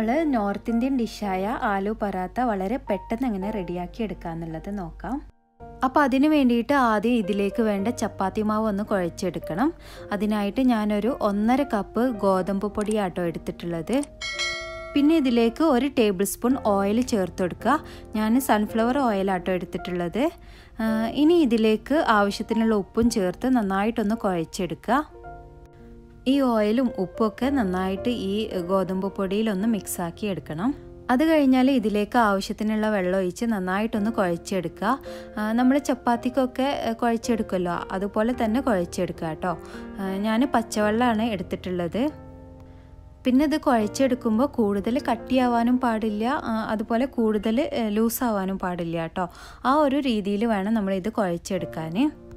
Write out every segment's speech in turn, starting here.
നമ്മൾ north Indian ഡിഷായ ആലു പറാത്ത വളരെ പെട്ടെന്ന് എങ്ങനെ റെഡിയാക്കി എടുക്കാമെന്നുള്ളത് നോക്കാം അപ്പോൾ അതിന് വേണ്ടിയിട്ട് ആദ്യം ഇതിലേക്ക് വേണ്ട ചപ്പാത്തി മാവ് ഒന്ന് കുഴച്ചെടുക്കണം അതിനായിട്ട് ഞാനൊരു ഒന്നര കപ്പ് ഗോതമ്പ് പൊടിയാട്ടോ എടുത്തിട്ടുള്ളത് പിന്നെ ഇതിലേക്ക് ഒരു ടേബിൾ സ്പൂൺ ഓയിൽ ചേർത്ത് കൊടുക്കുക ഞാൻ സൺഫ്ലവർ ഓയിലാട്ടോ എടുത്തിട്ടുള്ളത് ഇനി ഇതിലേക്ക് ആവശ്യത്തിനുള്ള ഉപ്പും ചേർത്ത് നന്നായിട്ടൊന്ന് കുഴച്ചെടുക്കുക ഈ ഓയിലും ഉപ്പൊക്കെ നന്നായിട്ട് ഈ ഗോതമ്പ് പൊടിയിലൊന്ന് മിക്സാക്കി എടുക്കണം അത് കഴിഞ്ഞാൽ ഇതിലേക്ക് ആവശ്യത്തിനുള്ള വെള്ളം ഒഴിച്ച് നന്നായിട്ടൊന്ന് കുഴച്ചെടുക്കുക നമ്മൾ ചപ്പാത്തിക്കൊക്കെ കുഴച്ചെടുക്കുമല്ലോ അതുപോലെ തന്നെ കുഴച്ചെടുക്കുക കേട്ടോ ഞാൻ പച്ചവെള്ളമാണ് എടുത്തിട്ടുള്ളത് പിന്നെ ഇത് കുഴച്ചെടുക്കുമ്പോൾ കൂടുതൽ കട്ടിയാവാനും പാടില്ല അതുപോലെ കൂടുതൽ ലൂസാവാനും പാടില്ല കേട്ടോ ആ ഒരു രീതിയിൽ വേണം നമ്മളിത് കുഴച്ചെടുക്കാൻ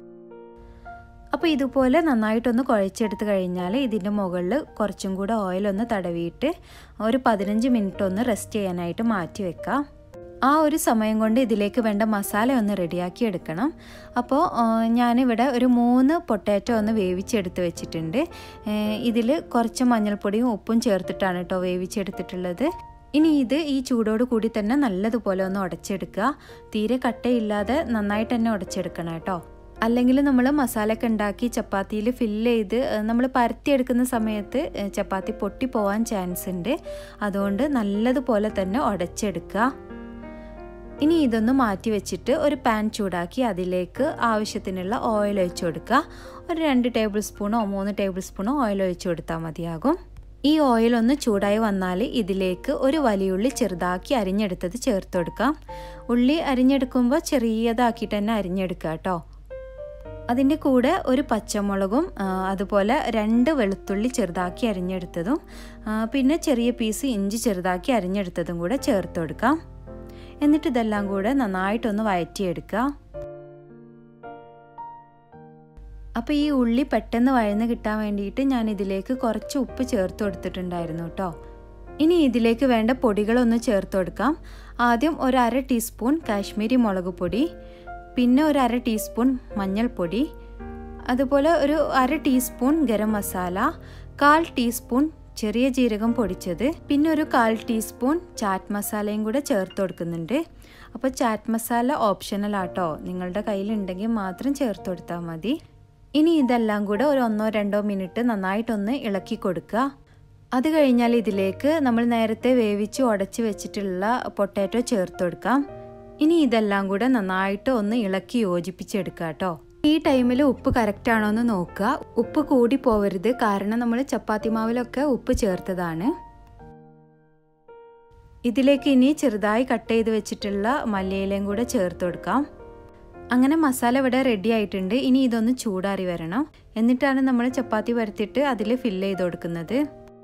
അപ്പോൾ ഇതുപോലെ നന്നായിട്ടൊന്ന് കുഴച്ചെടുത്ത് കഴിഞ്ഞാൽ ഇതിൻ്റെ മുകളിൽ കുറച്ചും കൂടെ ഓയിലൊന്ന് തടവിയിട്ട് ഒരു പതിനഞ്ച് മിനിറ്റ് ഒന്ന് റെസ്റ്റ് ചെയ്യാനായിട്ട് മാറ്റി വെക്കാം ആ ഒരു സമയം കൊണ്ട് ഇതിലേക്ക് വേണ്ട മസാല ഒന്ന് റെഡിയാക്കി എടുക്കണം അപ്പോൾ ഞാനിവിടെ ഒരു മൂന്ന് പൊട്ടാറ്റോ ഒന്ന് വേവിച്ചെടുത്ത് വെച്ചിട്ടുണ്ട് ഇതിൽ കുറച്ച് മഞ്ഞൾപ്പൊടിയും ഉപ്പും ചേർത്തിട്ടാണ് കേട്ടോ വേവിച്ചെടുത്തിട്ടുള്ളത് ഇനി ഇത് ഈ ചൂടോട് കൂടി തന്നെ നല്ലതുപോലെ ഒന്ന് ഉടച്ചെടുക്കുക തീരെ കട്ടയില്ലാതെ നന്നായിട്ട് തന്നെ ഉടച്ചെടുക്കണം കേട്ടോ അല്ലെങ്കിൽ നമ്മൾ മസാലയൊക്കെ ഉണ്ടാക്കി ചപ്പാത്തിയിൽ ഫില്ല് ചെയ്ത് നമ്മൾ പരത്തിയെടുക്കുന്ന സമയത്ത് ചപ്പാത്തി പൊട്ടിപ്പോവാൻ ചാൻസ് ഉണ്ട് അതുകൊണ്ട് നല്ലതുപോലെ തന്നെ ഉടച്ചെടുക്കുക ഇനി ഇതൊന്ന് മാറ്റി വെച്ചിട്ട് ഒരു പാൻ ചൂടാക്കി അതിലേക്ക് ആവശ്യത്തിനുള്ള ഓയിൽ ഒഴിച്ചു കൊടുക്കുക ഒരു രണ്ട് ടേബിൾ സ്പൂണോ മൂന്ന് ടേബിൾ സ്പൂണോ ഓയിൽ ഒഴിച്ചു കൊടുത്താൽ മതിയാകും ഈ ഓയിൽ ഒന്ന് ചൂടായി വന്നാൽ ഇതിലേക്ക് ഒരു വലിയുള്ളി ചെറുതാക്കി അരിഞ്ഞെടുത്തത് ചേർത്ത് കൊടുക്കാം ഉള്ളി അരിഞ്ഞെടുക്കുമ്പോൾ ചെറിയതാക്കിയിട്ട് തന്നെ അരിഞ്ഞെടുക്കുക കേട്ടോ അതിൻ്റെ കൂടെ ഒരു പച്ചമുളകും അതുപോലെ രണ്ട് വെളുത്തുള്ളി ചെറുതാക്കി അരിഞ്ഞെടുത്തതും പിന്നെ ചെറിയ പീസ് ഇഞ്ചി ചെറുതാക്കി അരിഞ്ഞെടുത്തതും കൂടെ ചേർത്ത് കൊടുക്കാം എന്നിട്ട് ഇതെല്ലാം കൂടെ നന്നായിട്ടൊന്ന് വഴറ്റിയെടുക്കുക അപ്പോൾ ഈ ഉള്ളി പെട്ടെന്ന് വഴന്ന് കിട്ടാൻ വേണ്ടിയിട്ട് ഞാൻ ഇതിലേക്ക് കുറച്ച് ഉപ്പ് ചേർത്ത് കൊടുത്തിട്ടുണ്ടായിരുന്നു കേട്ടോ ഇനി ഇതിലേക്ക് വേണ്ട പൊടികളൊന്ന് ചേർത്ത് കൊടുക്കാം ആദ്യം ഒരു അര ടീസ്പൂൺ കാശ്മീരി മുളക് പൊടി പിന്നെ ഒരു അര ടീസ്പൂൺ മഞ്ഞൾപ്പൊടി അതുപോലെ ഒരു അര ടീസ്പൂൺ ഗരം മസാല കാൽ ടീസ്പൂൺ ചെറിയ ജീരകം പൊടിച്ചത് പിന്നെ ഒരു കാൽ ടീസ്പൂൺ ചാറ്റ് മസാലയും കൂടെ ചേർത്ത് കൊടുക്കുന്നുണ്ട് അപ്പോൾ ചാറ്റ് മസാല ഓപ്ഷണൽ ആട്ടോ നിങ്ങളുടെ കയ്യിലുണ്ടെങ്കിൽ മാത്രം ചേർത്ത് കൊടുത്താൽ മതി ഇനി ഇതെല്ലാം കൂടെ ഒരു ഒന്നോ രണ്ടോ മിനിറ്റ് നന്നായിട്ടൊന്ന് ഇളക്കി കൊടുക്കുക അത് കഴിഞ്ഞാൽ ഇതിലേക്ക് നമ്മൾ നേരത്തെ വേവിച്ച് ഉടച്ച് വെച്ചിട്ടുള്ള പൊട്ടാറ്റോ ചേർത്ത് കൊടുക്കാം ഇനി ഇതെല്ലാം കൂടെ നന്നായിട്ട് ഒന്ന് ഇളക്കി യോജിപ്പിച്ചെടുക്കുക കേട്ടോ ഈ ടൈമിൽ ഉപ്പ് കറക്റ്റ് ആണോ എന്ന് നോക്കുക ഉപ്പ് കൂടി പോവരുത് കാരണം നമ്മൾ ചപ്പാത്തി മാവിലൊക്കെ ഉപ്പ് ചേർത്തതാണ് ഇതിലേക്ക് ഇനി ചെറുതായി കട്ട് ചെയ്ത് വെച്ചിട്ടുള്ള മല്ലിയിലയും കൂടെ ചേർത്ത് കൊടുക്കാം അങ്ങനെ മസാല ഇവിടെ റെഡി ആയിട്ടുണ്ട് ഇനി ഇതൊന്ന് ചൂടാറി വരണം എന്നിട്ടാണ് നമ്മൾ ചപ്പാത്തി പരത്തിയിട്ട് അതിൽ ഫില്ല് ചെയ്ത് കൊടുക്കുന്നത്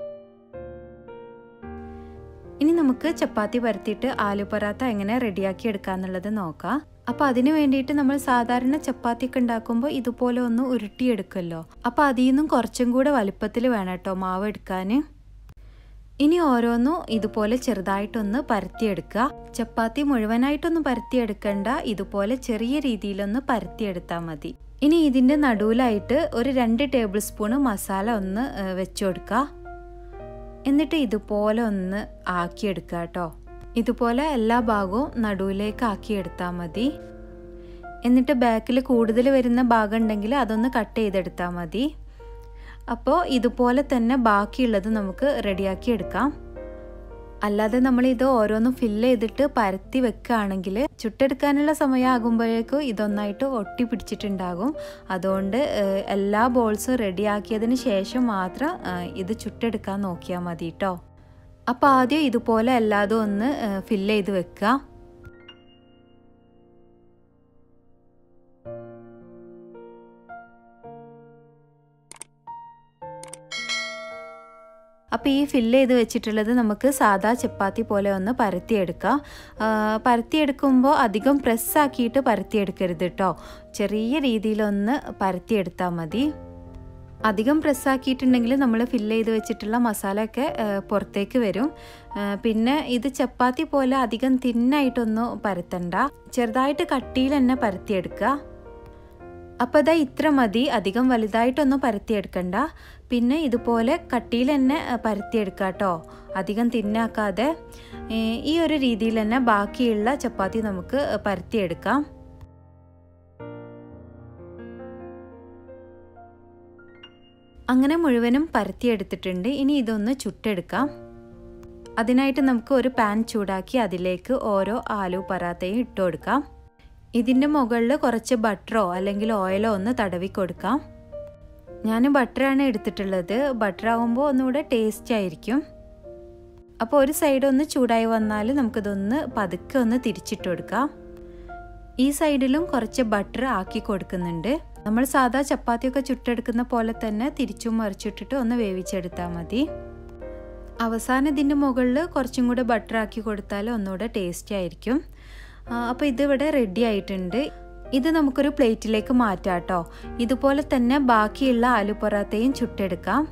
ഇനി നമുക്ക് ചപ്പാത്തി പരത്തിയിട്ട് ആലു പറാത്ത എങ്ങനെ റെഡിയാക്കി എടുക്കാന്നുള്ളത് നോക്കാം അപ്പോൾ അതിന് വേണ്ടിയിട്ട് നമ്മൾ സാധാരണ ചപ്പാത്തി ഒക്കെ ഉണ്ടാക്കുമ്പോൾ ഇതുപോലെ ഒന്ന് ഉരുട്ടിയെടുക്കുമല്ലോ അപ്പോൾ അതിൽ നിന്നും കുറച്ചും കൂടെ വലുപ്പത്തിൽ വേണം കേട്ടോ മാവ് എടുക്കാൻ ഇനി ഓരോന്നും ഇതുപോലെ ചെറുതായിട്ടൊന്ന് പരത്തിയെടുക്കുക ചപ്പാത്തി മുഴുവനായിട്ടൊന്ന് പരത്തിയെടുക്കണ്ട ഇതുപോലെ ചെറിയ രീതിയിലൊന്ന് പരത്തിയെടുത്താൽ മതി ഇനി ഇതിൻ്റെ നടുവിലായിട്ട് ഒരു രണ്ട് ടേബിൾ സ്പൂണ് മസാല ഒന്ന് വെച്ചു കൊടുക്കുക എന്നിട്ട് ഇതുപോലെ ഒന്ന് ആക്കിയെടുക്കുക കേട്ടോ ഇതുപോലെ എല്ലാ ഭാഗവും നടുവിലേക്ക് ആക്കിയെടുത്താൽ മതി എന്നിട്ട് ബാക്കിൽ കൂടുതൽ വരുന്ന ഭാഗം ഉണ്ടെങ്കിൽ അതൊന്ന് കട്ട് ചെയ്തെടുത്താൽ മതി അപ്പോൾ ഇതുപോലെ തന്നെ ബാക്കിയുള്ളത് നമുക്ക് റെഡിയാക്കി എടുക്കാം അല്ലാതെ നമ്മൾ ഇത് ഓരോന്നും ഫില്ല് ചെയ്തിട്ട് പരത്തി വെക്കുകയാണെങ്കിൽ ചുട്ടെടുക്കാനുള്ള സമയമാകുമ്പോഴേക്കും ഇതൊന്നായിട്ട് ഒട്ടി പിടിച്ചിട്ടുണ്ടാകും അതുകൊണ്ട് എല്ലാ ബോൾസും റെഡിയാക്കിയതിന് ശേഷം മാത്രം ഇത് ചുട്ടെടുക്കാൻ നോക്കിയാൽ മതി കേട്ടോ അപ്പോൾ ആദ്യം ഇതുപോലെ എല്ലാതും ഒന്ന് ഫില്ല് ചെയ്ത് വെക്കുക അപ്പോൾ ഈ ഫില്ല് ചെയ്ത് വെച്ചിട്ടുള്ളത് നമുക്ക് സാധാ ചപ്പാത്തി പോലെ ഒന്ന് പരത്തിയെടുക്കാം പരത്തിയെടുക്കുമ്പോൾ അധികം പ്രസ്സാക്കിയിട്ട് പരത്തിയെടുക്കരുത് കേട്ടോ ചെറിയ രീതിയിലൊന്ന് പരത്തിയെടുത്താൽ മതി അധികം പ്രസ്സാക്കിയിട്ടുണ്ടെങ്കിൽ നമ്മൾ ഫില്ല് ചെയ്ത് വെച്ചിട്ടുള്ള മസാലയൊക്കെ പുറത്തേക്ക് വരും പിന്നെ ഇത് ചപ്പാത്തി പോലെ അധികം തിന്നായിട്ടൊന്നും പരത്തണ്ട ചെറുതായിട്ട് കട്ടിയിൽ തന്നെ പരത്തിയെടുക്കുക അപ്പോൾ ഇതാ ഇത്ര മതി അധികം വലുതായിട്ടൊന്നും പരത്തിയെടുക്കണ്ട പിന്നെ ഇതുപോലെ കട്ടിയിൽ തന്നെ പരത്തിയെടുക്കുക കേട്ടോ അധികം തിന്നാക്കാതെ ഈ ഒരു രീതിയിൽ തന്നെ ബാക്കിയുള്ള ചപ്പാത്തി നമുക്ക് പരത്തിയെടുക്കാം അങ്ങനെ മുഴുവനും പരത്തിയെടുത്തിട്ടുണ്ട് ഇനി ഇതൊന്ന് ചുട്ടെടുക്കാം അതിനായിട്ട് നമുക്ക് ഒരു പാൻ ചൂടാക്കി അതിലേക്ക് ഓരോ ആലു പറാത്തയും ഇട്ട് കൊടുക്കാം ഇതിൻ്റെ മുകളിൽ കുറച്ച് ബട്ടറോ അല്ലെങ്കിൽ ഓയിലോ ഒന്ന് തടവി കൊടുക്കാം ഞാൻ ബട്ടറാണ് എടുത്തിട്ടുള്ളത് ബട്ടർ ആകുമ്പോൾ ഒന്നുകൂടെ ടേസ്റ്റ് ആയിരിക്കും അപ്പോൾ ഒരു സൈഡ് ഒന്ന് ചൂടായി വന്നാൽ നമുക്കിതൊന്ന് പതുക്കെ ഒന്ന് തിരിച്ചിട്ട് കൊടുക്കാം ഈ സൈഡിലും കുറച്ച് ബട്ടർ ആക്കി കൊടുക്കുന്നുണ്ട് നമ്മൾ സാധാ ചപ്പാത്തിയൊക്കെ ചുട്ടെടുക്കുന്ന പോലെ തന്നെ തിരിച്ചും മറിച്ചിട്ടിട്ട് ഒന്ന് വേവിച്ചെടുത്താൽ മതി അവസാനം ഇതിൻ്റെ മുകളിൽ കുറച്ചും കൂടെ ബട്ടർ ആക്കി കൊടുത്താൽ ഒന്നുകൂടെ ടേസ്റ്റി ആയിരിക്കും അപ്പോൾ ഇതിവിടെ റെഡി ആയിട്ടുണ്ട് ഇത് നമുക്കൊരു പ്ലേറ്റിലേക്ക് മാറ്റാം കേട്ടോ ഇതുപോലെ തന്നെ ബാക്കിയുള്ള ആലു പൊറാത്തയും ചുട്ടെടുക്കാം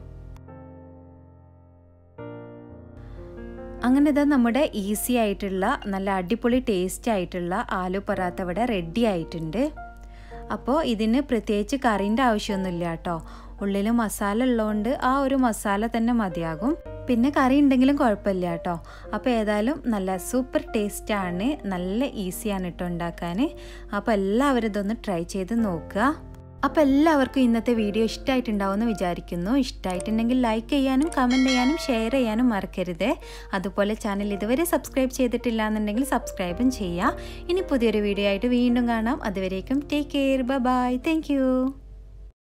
അങ്ങനെ ഇതാ നമ്മുടെ ഈസി ആയിട്ടുള്ള നല്ല അടിപൊളി ടേസ്റ്റ് ആയിട്ടുള്ള ആലു പൊറാത്ത ഇവിടെ റെഡി ആയിട്ടുണ്ട് അപ്പോൾ ഇതിന് പ്രത്യേകിച്ച് കറിൻ്റെ ആവശ്യമൊന്നുമില്ല കേട്ടോ ഉള്ളിൽ മസാല ഉള്ളതുകൊണ്ട് ആ ഒരു മസാല തന്നെ മതിയാകും പിന്നെ കറി ഉണ്ടെങ്കിലും കുഴപ്പമില്ല കേട്ടോ അപ്പോൾ ഏതായാലും നല്ല സൂപ്പർ ടേസ്റ്റാണ് നല്ല ഈസിയാണ് കേട്ടോ ഉണ്ടാക്കാൻ അപ്പോൾ എല്ലാവരും ഇതൊന്ന് ട്രൈ ചെയ്ത് നോക്കുക അപ്പോൾ എല്ലാവർക്കും ഇന്നത്തെ വീഡിയോ ഇഷ്ടമായിട്ടുണ്ടാവുമെന്ന് വിചാരിക്കുന്നു ഇഷ്ടമായിട്ടുണ്ടെങ്കിൽ ലൈക്ക് ചെയ്യാനും കമൻറ്റ് ചെയ്യാനും ഷെയർ ചെയ്യാനും മറക്കരുത് അതുപോലെ ചാനൽ ഇതുവരെ സബ്സ്ക്രൈബ് ചെയ്തിട്ടില്ല എന്നുണ്ടെങ്കിൽ സബ്സ്ക്രൈബും ചെയ്യുക ഇനി പുതിയൊരു വീഡിയോ ആയിട്ട് വീണ്ടും കാണാം അതുവരേക്കും ടേക്ക് കെയർ ബൈ താങ്ക്